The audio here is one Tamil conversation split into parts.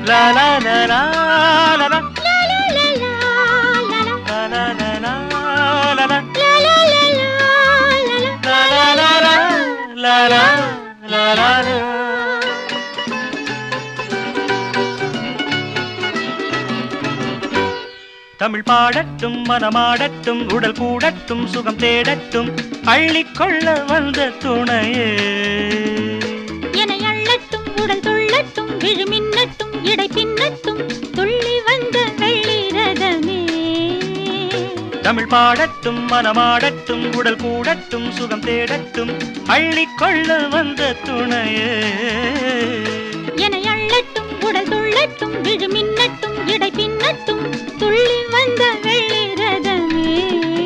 லா லா லா லா லா லா லா லா லா லா லா லா. லா லா லா லா லா லா லா லா லா லா லா லா. லா லா லா லா லா லா லா தமிழ் பாடட்டும் மனமாடட்டும் உடல் கூடட்டும் சுகம் தேடட்டும் அள்ளிக்கொள்ள வந்த துணையே என்னை அள்ளட்டும் உடல் துள்ளட்டும் விழி மின்னட்டும் இடை பின்னட்டும் துள்ளி வந்த வெள்ளி ரதமே தமிழ் பாடட்டும் மனமாடட்டும் உடல் கூடட்டும் சுகம் தேடட்டும் அள்ளிக்கொள்ள வந்த துணையே என்னை அள்ளட்டும் உடல் துள்ளட்டும் விழி மின்னட்டும் இடை பின்னட்டும் துள்ளி வந்த வெள்ளி ரதமே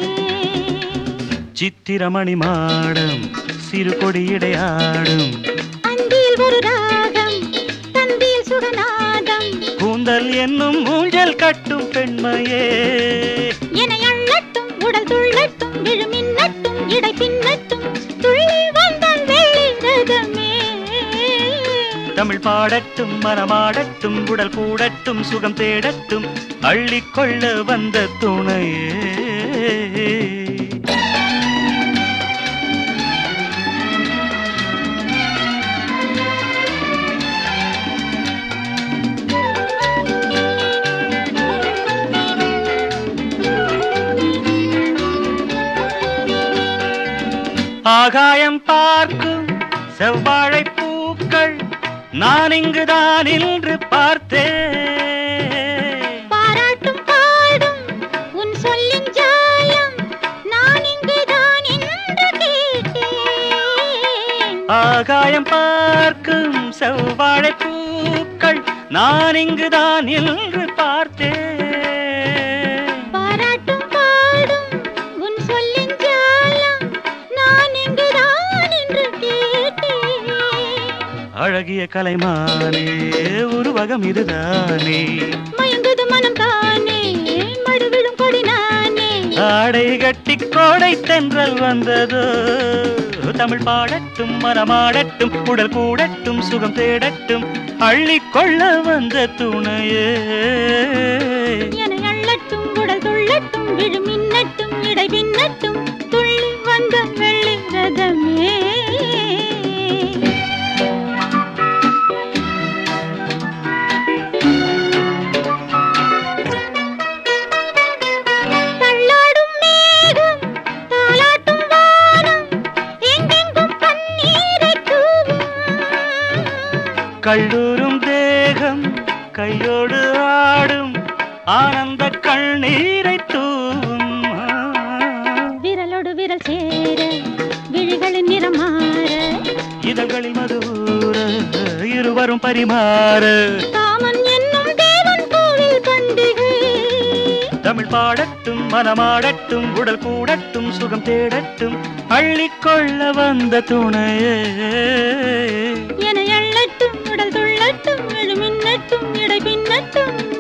சித்திரமணி மாடம் சிறு கொடியிடையாடும் அந்தியில் ஒரு ராகம் தந்தியில் சுகநாதம் கூந்தல் என்னும் ஊஞ்சல் கட்டும் பெண்மையே என்னை அள்ளட்டும் உடல் துள்ளட்டும் விழி மின்னட்டும் இடை பின்னட்டும் துள்ளி வந்த வெள்ளி ரதமே தமிழ் பாடட்டும் மனமாடட்டும் உடல் கூடட்டும் சுகம் தேடட்டும் அள்ளிக்கொள்ள வந்த துணையே ஆகாயம் பார்க்கும் செவ்வாழை பூக்கள் நான் இங்குதான் நின்று பார்த்தேன் பாராட்டும் பாடும் உன் சொல்லின் ஜாலம் நான் இங்குதான் என்று கேட்டேன் ஆகாயம் பார்க்கும் செவ்வாழை பூக்கள் நான் இங்குதான் நின்று பார்த்தேன் பாராட்டும் பாடும் உன் சொல்லின் ஜாலம் நான் இங்குதான் என்று கேட்டேன் அழகிய கலைமானே உருவகம் இதுதானே மயங்குது மனம் தானே மடுவிடும் கொடி நானே ஆடை கட்டி கோடை தென்றல் வந்ததோ தமிழ் பாடட்டும் மனமாடட்டும் உடல் கூடட்டும் சுகம் தேடட்டும் அள்ளிக்கொள்ள வந்த துணையே என்னை அள்ளட்டும் உடல் துள்ளட்டும் விழு மின்னட்டும் இடை பின்னட்டும் துள்ளி வந்த வெள்ளி ரதமே தள்ளாடும் மேகம் தாலாட்டும் வானம் எங்கெங்கும் பன்னீரை தூவும் கல்லூரும் தேகம் கையோடு ஆடும் ஆனந்த கண்ணீரை தூவும் விரலோடு விரல் சேர விழிகளின் நிறம் மாற இதழ்களில் மதுர இருவரும் பரிமாற காமன் என்னும் தேவன் கோவில் பண்டிகை தமிழ் பாடட்டும் மனமாடட்டும் உடல் கூடட்டும் சுகம் தேடட்டும் அள்ளிக்கொள்ள வந்த துணையே என எள்ளட்டும் உடல் துள்ளட்டும் விழு மின்னட்டும் இடை பின்னட்டும்